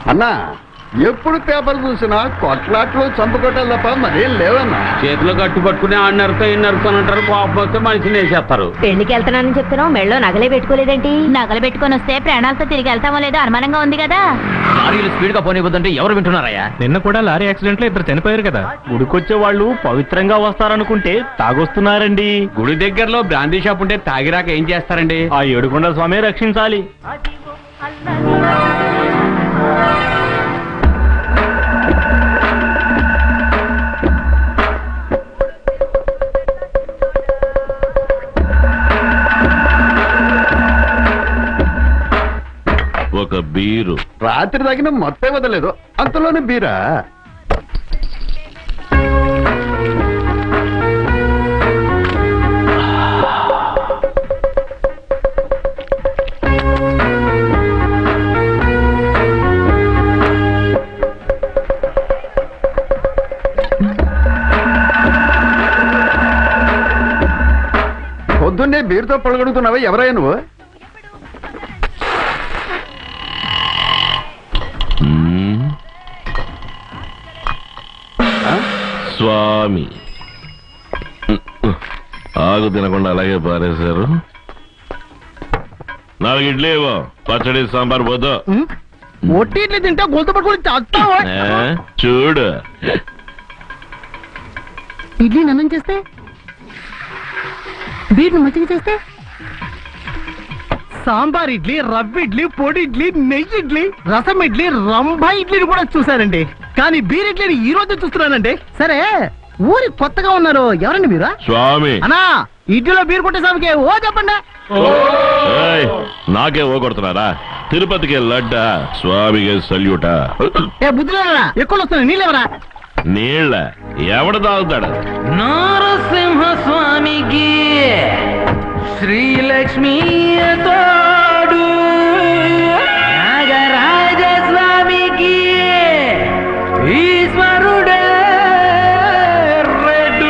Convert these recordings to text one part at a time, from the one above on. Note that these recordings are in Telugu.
అన్నా ఎప్పుడు పేపర్ చూసినా కొట్లాట్లు చంపుకోవటాలు తప్ప మరేం లేవన్నా చేతిలో కట్టు పట్టుకుని ఆ నరుతో ఈ నరుతో అంటారు కోపం వస్తే మనిషిని వేసేస్తారు పెళ్లికి వెళ్తున్నానని చెప్తున్నావు మెళ్ళో నగలే పెట్టుకోలేదేంటి నగలు పెట్టుకొని వస్తే ప్రాణాలతో తిరిగి వెళ్తామో లేదో అనుమానంగా ఉంది కదా లారీలు స్పీడ్ గా పోనివ్వద్దంటే ఎవరు వింటున్నారయ్యా నిన్న కూడా లారీ యాక్సిడెంట్ లో ఇద్దరు చనిపోయారు కదా గుడికొచ్చే వాళ్ళు పవిత్రంగా వస్తారనుకుంటే తాగొస్తున్నారండి గుడి దగ్గరలో బ్రాందీ షాప్ ఉంటే తాగిరాక ఏం చేస్తారండి ఆ ఏడుకొండ స్వామి రక్షించాలి ఒక బీరు రాత్రి తగిన మొత్తం వదలేదు అంతలోనే బీరా పొద్దున్నే బీరుతో పడగడుగుతున్నావా ఎవరయ్యా నువ్వు మ్మ్. స్వామి ఆగు తినకుండా అలాగే పారేశారు నాలుగు ఇడ్లీ ఇవ్వు. పచ్చడి సాంబార్ పోదు ఒట్టి ఇడ్లీ తింటే గొంతు పట్టుకుని చస్తావా చూడు ఇడ్లీ నన్నం చేస్తే బీట్ను మజ్జిగ చేస్తే సాంబార్ ఇడ్లీ రవ్వ ఇడ్లీ పొడి ఇడ్లీ నెయ్యి ఇడ్లీ రసం ఇడ్లీ రంభా ఇడ్లీని కూడా చూశానండి కానీ బీర్ ఇడ్లీని ఈ రోజు చూస్తున్నానండి సరే ఊరి కొత్తగా ఉన్నారు ఎవరండి మీరు స్వామి అన్నా ఇడ్లీలో బీర్ కొట్టే స్వామికి ఓ చెప్పండి ఏయ్, నాకే ఓ కొడుతున్నారా తిరుపతికి లడ్డ స్వామికి సల్యూటా ఏ బుద్ధిలేరా ఎక్కువ వస్తున్నాయి నీళ్ళెవరా నీళ్ళ ఎవడ తాగుతాడు నరసింహ స్వామికి శ్రీలక్ష్మి తోడు నాగరాజ స్వామికి ఈశ్వరుడే రెడ్డు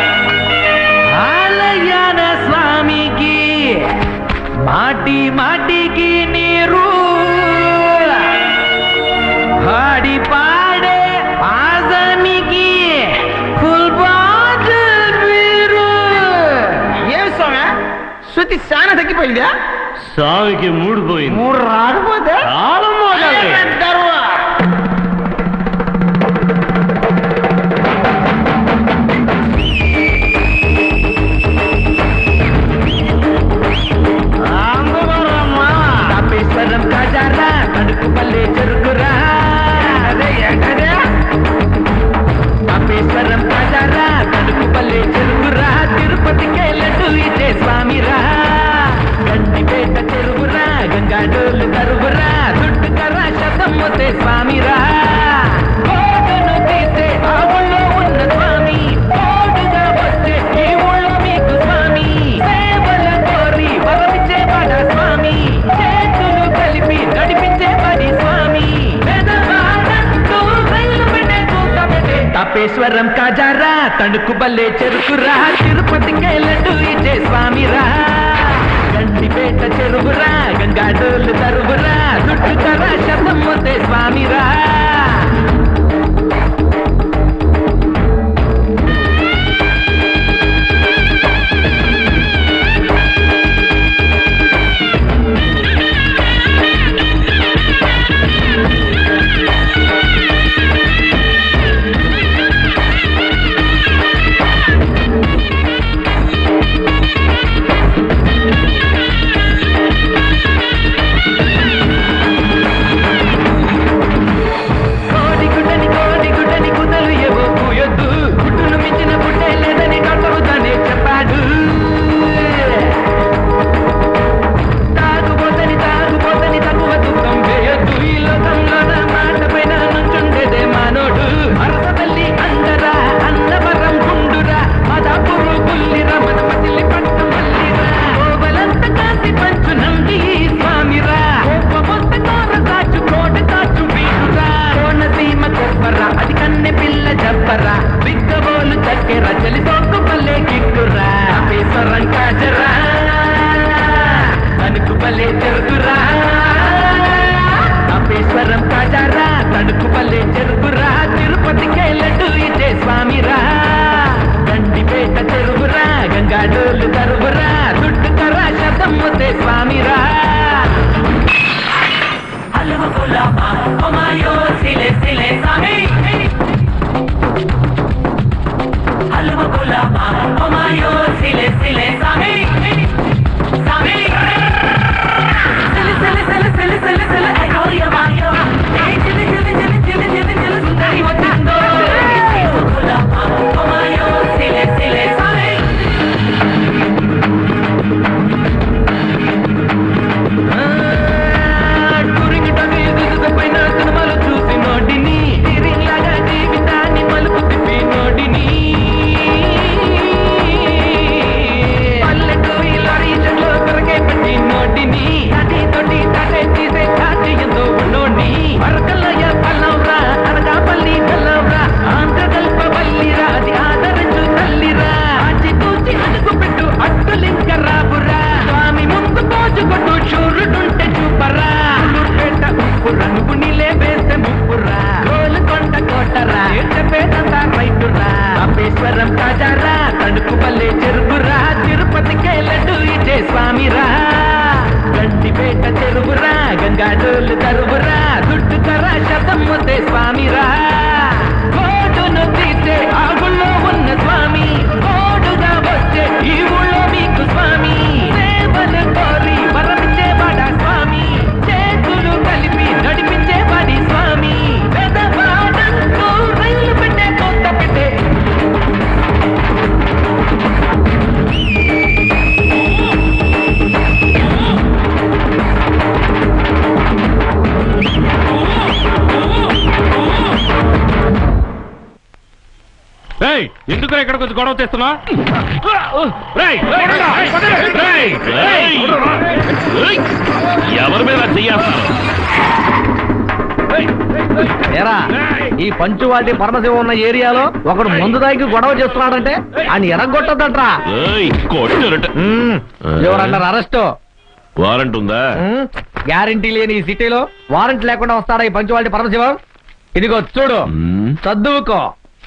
ఆలయాన స్వామికి మాటి మాటికి నీరు పాడి పాడే ఆజమికి ఫుల్ బాటిల్ బీరు ఏం స్వామి శృతి చాలా తగ్గిపోయిందా స్వామికి మూడిపోయింది మూడు రాకపోతే తాళం మోగాలి. తాపేశ్వరం కాజారా కడుపు పల్లె చెరుకురా అదే ఏంటదే? తాపేశ్వరం కాజారా కడుపు పల్లె చెరుకురా తిరుపతికే లడ్డు ఇచ్చే స్వామిరా గండిపేట చెరువురా గంగాడోలు తరువురా దుడ్డుకరా శతం మొత్తే స్వామిరా కోటను తీసే ఆ ఊళ్ళో ఉన్న స్వామి తోడుగా వచ్చే ఈ ఊళ్ళో మీకు స్వామి సేవల కోరి వరమిచ్చే పడ స్వామి చేతులు కలిపి నడిపించే పడి స్వామి పెదవాడంటూ వెళ్ళు పెట్టే కూత పెట్టే. తపేశ్వరం కాజారా తణుకు బల్లే చెరుకురా తిరుపతికే లడ్డు ఇచ్చే స్వామిరా గండిపేట చెరువురా గంగాడోలు తరువురా దుడ్డుకరా శతం మొత్తే స్వామిరా తాజారా తడుకు పల్లె చెరుకురా తిరుపతికే లడ్డు ఇచ్చే స్వామిరా గండిపేట చెరువురా గంగా డోలు తరువురా దుడ్డుకరా శతం ముద్దే స్వామిరా హలువ గులాబా ఒమాయో సిలే సిలే స్వామి హలువ గులాబా ఒమాయో సిలే సిలే స్వామి స్వామి సిలి సిలి సిలి సిలి సిలి సిలి అయ్యోయ్య మాయో ఏ చిలి చిలి చిలి చిలి చిలి చిలి సుందరి వచ్చిందో హలువ గులాబా ఒమాయో సిలే సిలే స్వామి టూరింగ్టని పైన సినిమాలు చూసి నోటిని లాగా జీవితాన్ని మలుపు తిప్పి నోటిని పల్లెటూరి లారీ చెట్లు కొరకే పెట్టి నోటిని తాటి తోటి తాటే తీసే తాటి ఎంతో ఉన్నోడిని వరకల్లయ్య పల్లవురా అనకాపల్లి కల్లవురా ఆంధ్ర కల్ప వల్లిరా అది ఆదరించు తల్లిరా ఆచి తూచి అడుగు పెట్టు అట్టులింక రాబురా స్వామి ముందు పోజు కొట్టు చూరుడుంటే చూపరా పేట ఉప్పురా నువ్వు నీలే వేస్తే ముప్పురా గోలుకొండ కోటరా చెప్పేదంతా రైతురా అపేశ్వరం తాజారా తణుకు పల్లె చెరుకురా తిరుపతికే లడ్డు ఇచ్చే స్వామిరా గండిపేట చెరువురా గంగా డోలు తరువురా దుడ్డు కరా శతం ముద్దే స్వామిరా కోడును తీసే ఆ గుళ్ళో ఉన్న స్వామి కోడుగా వచ్చే ఈ ఊళ్ళో మీకు స్వామి సేవలు కోరి వరమిచ్చేవాడా స్వామి చేతులు కలిపి నడిపించేవాడి స్వామి పెదవాడంటూ రైలు పెట్టే కొత్త పెట్టే ఏయ్ ఎందుకు ఇక్కడికి వచ్చి గొడవ చేస్తున్నా రేయ్, ఏయ్! ఏయ్! ఎవరి మీద చెయ్యాలి ఏరా ఈ పంచువాటి పరమశివం ఉన్న ఏరియాలో ఒకడు మందు దాగి గొడవ చేస్తున్నాడంటే ఆయన ఎరగొట్టద్దట్రా కొట్టరట ఎవరన్నారు అరెస్ట్ వారంట్ ఉందా గ్యారంటీ లేని ఈ సిటీలో వారెంట్ లేకుండా వస్తాడా ఈ పంచువాటి పరమశివం ఇదిగో చూడు మ్మ్. చదువుకో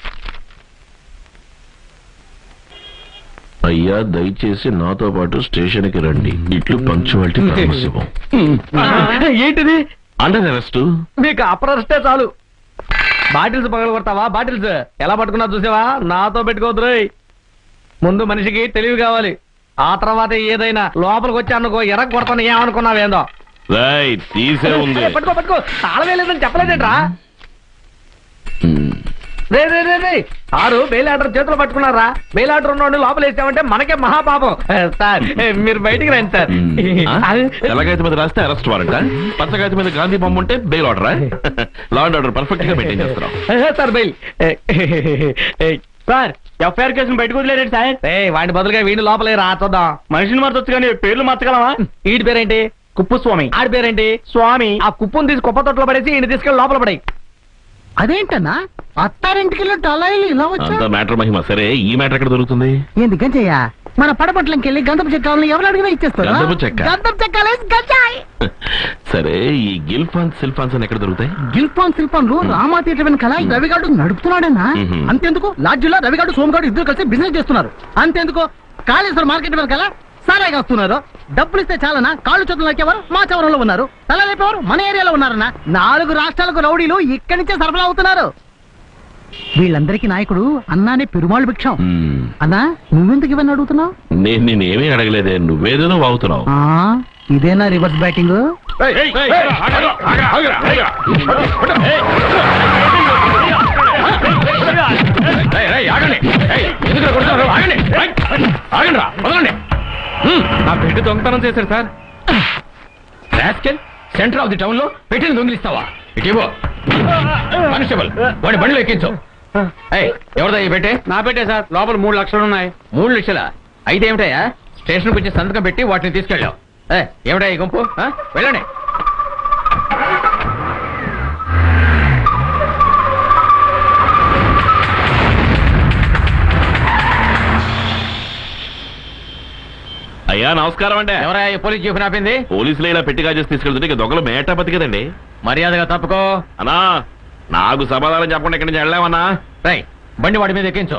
అయ్యా దయచేసి నాతో పాటు స్టేషన్ కి రండి ఇట్లు పంక్చువాలిటీ పరమశివం ఏంటిది అండర్ అరెస్ట్ మీకు అప్రస్టే చాలు బాటిల్స్ పగలు కొడతావా బాటిల్స్ ఎలా పట్టుకున్నా చూసావా నాతో పెట్టుకోవద్దు రోయ్. ముందు మనిషికి తెలివి కావాలి ఆ తర్వాత ఏదైనా లోపలికి వచ్చి అనుకో ఎర్ర కొడతాను ఏమనుకున్నావేందో రాయ్ తీసే ఉంది ఏ, పట్టుకో పట్టుకో తాళమే లేదని చెప్పలేదేట్రా మ్మ్. రే రే రే రే ఆరు బెయిల్ ఆర్డర్ చేతిలో పట్టుకున్నారా బెయిల్ ఆర్డర్ ఉన్నోడిని లోపల వేసామంటే మనకే మహాపాపం ఏ, సార్ ఏ, మీరు బయటికి రండి సార్ మ్మ్. ఆ? తెల్లగాయత మీద రాస్తే అరెస్ట్ వారంట పచ్చగాయత మీద గాంధీ బొమ్మ ఉంటే బెయిల్ ఆర్డరా లా అండ్ ఆర్డర్ పర్ఫెక్ట్ గా మెయింటైన్ చేస్తున్నాం ఏ, సార్ బెయిల్ ఏ, ఏ, సార్ ఎఫ్ఐఆర్ కేసును బయటకు వదిలేడు సార్ ఏ, వాడి బదులుగా వీడిని లోపలే రా చూద్దాం మనిషిని మార్చొచ్చు కానీ పేర్లు మార్చగలమా వీడి పేరేంటి కుప్పు స్వామి ఆడి పేరేంటి స్వామి ఆ కుప్పను తీసి కుప్ప తొట్లో పడేసి ఈయన తీసుకెళ్ళి లోపల పడే అదేంటన్నా అత్తారింటికి వెళ్ళి అలా ఇలా వచ్చా అంత మ్యాటర్ మహిమ సరే ఈ మ్యాటర్ ఎక్కడ దొరుకుతుంది ఎందుకని చెయ్య మన పడపట్లంకి వెళ్ళి గంధపు చెక్క కావాలని ఎవరు అడిగినా ఇచ్చేస్తారు గంధపు చెక్క? గంధపు చెక్క గంజాయి సరే ఈ గిల్ఫాన్స్ సిల్ఫాన్స్ అని ఎక్కడ దొరుకుతాయి గిల్పాన్ శిల్పాన్లు రామా థియేటర్ వెనకాల ఈ రవిగాడు నడుపుతున్నాడన్నా మ్మ్. అంతెందుకు లాడ్జిలో రవిగాడు సోమగాడు ఇద్దరు కలిసి బిజినెస్ చేస్తున్నారు అంతెందుకు కాళేశ్వర మార్కెట్ వెనకాల సారాయి కాస్తున్నారు డబ్బులు ఇస్తే చాలనా కాళ్ళు చేతులు నరికేవారు మా చవరంలో ఉన్నారు తల లేపేవారు మన ఏరియాలో ఉన్నారన్నా నాలుగు రాష్ట్రాలకు రౌడీలు ఇక్కడి నుంచే సరఫరా అవుతున్నారు వీళ్ళందరికీ నాయకుడు అన్నానే పెరుమాళ్ భిక్షం మ్మ్. అన్నా నువ్వెందుకు ఇవన్నీ అడుగుతున్నావు నేను నేనేమీ అడగలేదే నువ్వేదేనో వాగుతున్నావు ఆ, ఇదేనా రివర్స్ బ్యాటింగ్ నా బిడ్డ దొంగతనం చేశారు sir rascal centre of the town లో పెట్టిన దొంగిలిస్తావా ఇటీవో కానిస్టేబుల్ వాడి బండిలో ఎక్కించు ఏయ్, ఎవరిదా ఈ పెట్టే నా పెట్టే సార్ లోపల మూడు లక్షలు ఉన్నాయి మూడు లక్షల అయితే ఏమిటయ్యా స్టేషన్కి వచ్చి సంతకం పెట్టి వాటిని తీసుకెళ్ళావు ఏ ఏమిటా ఈ గుంపు ఆ? వెళ్ళండి అయ్యా నమస్కారం అండి ఎవరా ఈ పోలీస్ జీప్ ఆపింది పోలీసులు ఇలా పెట్టి కాజేసి తీసుకెళ్తుంటే ఇక దొంగలు మేటా బతికదండి మర్యాదగా తప్పుకో అన్నా నాకు సమాధానం చెప్పకుండా ఇక్కడి నుంచి వెళ్ళామన్నా రై బండి వాడి మీద ఎక్కించు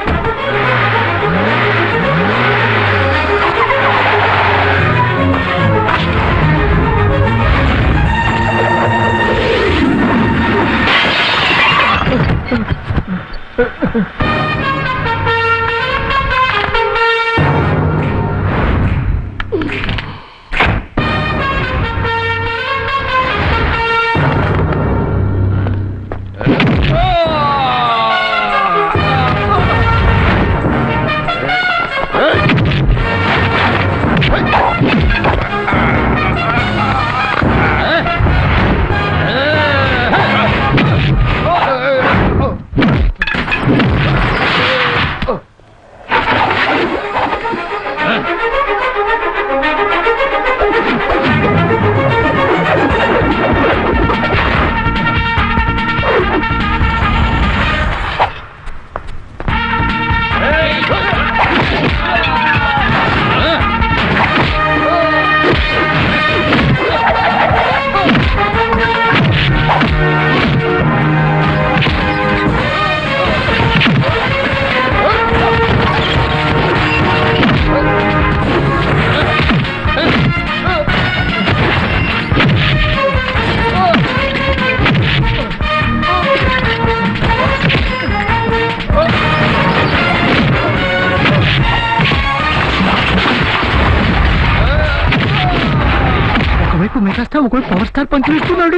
ఒకవైపు మెగాస్టార్ ఒకవైపు పవర్ స్టార్ పంచులేస్తున్నాడు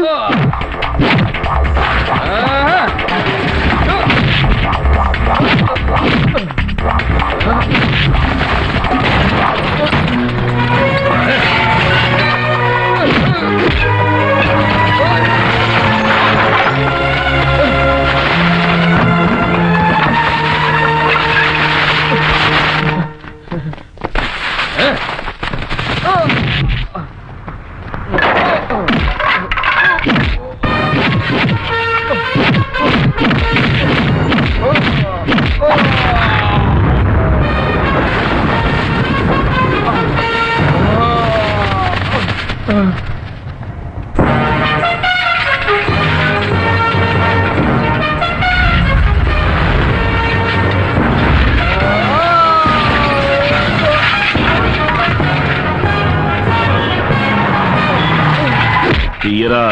తీయరా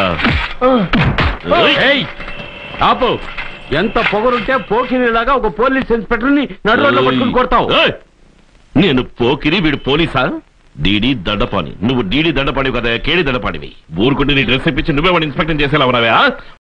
ఏయ్ ఆపు ఎంత పొగరుంటే పోకినిలాగా ఒక పోలీస్ ఇన్స్పెక్టర్ ని నడు రోడ్లో పట్టుకుని కొడతావు ఏయ్! నేను పోకిరి వీడు పోలీసా డీడీ దండపాని నువ్వు డీడీ దండపాడివి కదా కేడి దండపాడివి ఊరుకుంటే నీ డ్రెస్ ఇప్పించి నువ్వే వాడిని ఇన్స్పెక్టర్ చేసేలా ఉన్నావా